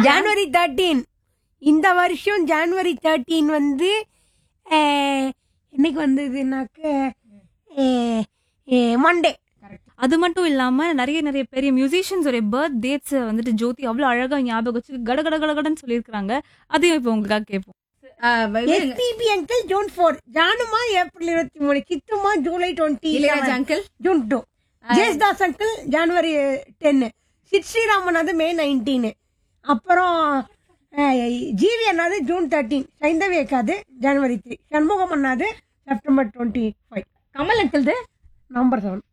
ஜனவரி thirteen இந்த வருஷம் ஜனவரி thirteen வந்து அஹ், என்னைக்கு வந்ததுனாக்க மண்டே அது மட்டும் இல்லாம நிறைய நிறைய பெரிய மியூசிஷியன்ஸ் உடைய பர்த் டேட்ஸ் வந்துட்டு ஜோதி அவ்வளவு அழகா ஞாபகம் வச்சு கட கட கட கடன்னு சொல்லியிருக்காங்க அதையும் இப்போ உங்களுக்காக கேட்போம் எஸ்பிபி அங்கிள் ஜூன் ஃபோர் ஜானுமா ஏப்ரல் இருபத்தி மூணு சித்துமா July twenty Ilaiyaraaja uncle June two ஜெயஸ்தாஸ் அங்கிள் ஜனவரி டென்னு சித் ஸ்ரீராமன் அது மே நைன்டீனு அப்புறம் அஹ், ஜிவி அண்ணாது ஜூன் தேர்ட்டீன் சைந்தவி அக்காது ஜனவரி த்ரீ சண்முகம் அண்ணாது செப்டம்பர் டுவெண்ட்டி ஃபைவ் கமல் அங்கிள்து நம்பர் செவன்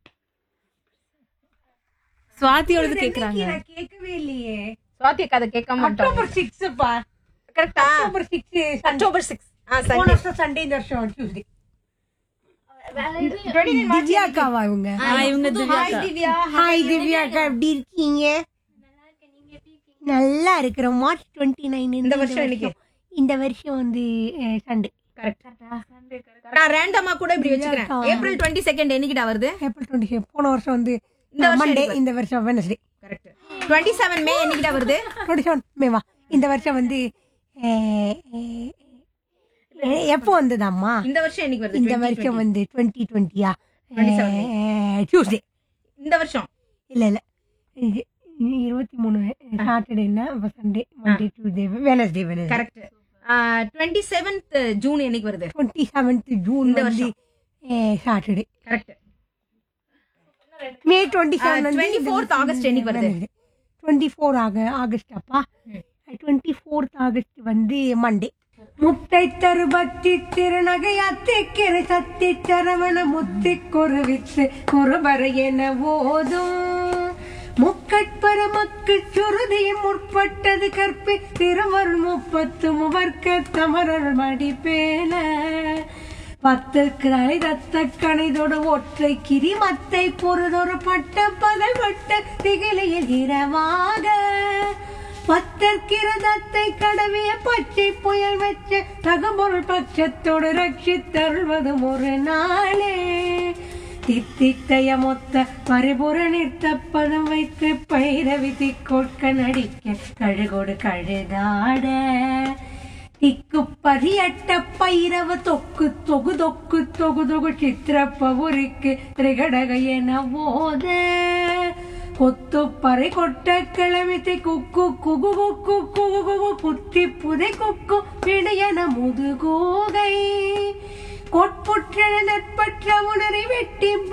சுவாதியோடது கேக்குறாங்க நான் கேட்கவே இல்லையே சுவாதி கதை கேட்க மாட்டோம் அக்டோபர் சிக்ஸ்ப்பா கரெக்டா அக்டோபர் சிக்ஸ் அக்டோபர் சிக்ஸ் போன வருஷம் சண்டே இந்த வருஷம் டியூஸ்டே திவ்யாக்காவா இவங்க ஆ, இவங்க திவ்யா ஹாய் திவ்யா ஹாய் திவ்யாக்கா எப்படி இருக்கீங்க நல்லா இருக்கிறோம் மார்ச் டுவெண்ட்டி நைன் இந்த வருஷம் என்னைக்கு? இந்த வருஷம் வந்து சண்டே கரெக்ட் நான் ரேண்டமா கூட இப்படி வச்சுக்கிறேன் திவ்யாக்கா. ஏப்ரல் டுவெண்ட்டி செகண்ட் என்னைக்கிட்ட வருது ஏப்ரல் டுவெண்ட்டி போன வருஷம் வந்து இந்த வருஷம் மண்டே எனக்கு இந்த வருஷம் Wednesday correct twenty seven May என்னைக்கிட்ட வருது டுவெண்ட்டி செவன் மேவா இந்த வருஷம் வந்து அஹ், அஹ், அஹ், எப்போ வந்ததாம்மா இந்த வருஷம் என்னைக்கு வருது இந்த 2020? வருஷம் வந்து டுவெண்ட்டி டுவெண்ட்டியா 27. டியூஸ்டே இந்த வருஷம் இல்ல இல்ல இது இருபத்தி மூணு சாட்டர்டேன்னா அப்போ Sunday Monday Tuesday Wednesday Wednesday correct twenty seventh June என்னைக்கு வருது டுவெண்ட்டி செவன்த் ஜூன் இந்த வந்து Saturday correct May twenty seven 24th August என்னைக்கு வருது? டுவெண்ட்டி ஃபோர் ஆக ஆகஸ்ட் அப்பா டுவெண்ட்டி ஃபோர்த் ஆகஸ்ட் வந்து மண்டே முத்தை தருபத்தி திருநகையாத்திக்கிற சத்தி சரவண முத்தி குருவித்து குருபர என ஓதும் முக்கட்பர மக்கு சுருதியும் முற்பட்டது கற்பி திருவருள் முப்பத்து முவர்க்க தமரல் மடிப்பேன பத்து கிளை ரத்த கணைதொடு ஒற்றை கிரிமத்தை பொறுதொரு பட்ட பகல் வட்ட திகிலையில் இரவாக பத்தற்கிரதத்தை கடவிய பச்சை புயல் வச்ச தகபொருள் பட்சத்தோடு ரட்சித்தருள்வதும் ஒரு நாளே தித்தித்தய மொத்த பரிபுர நிறுத்த பதம் வைத்து பைரவி திக்கொட்க நடிக்க கழுகோடு கழுதாட திக்கு பதியட்ட பைரவ தொக்கு தொகு தொக்கு தொகு தொகு சித்திரப்ப உரிக்கு திரிகடக என ஓத கொத்து பறை கொட்ட கிளமித்தை குக்கு குகு குக்கு குகு குகு குத்தி புதை குக்கு பிடையன முதுகோகை கொட்புற்ற நட்பற்ற உணரை வெட்டி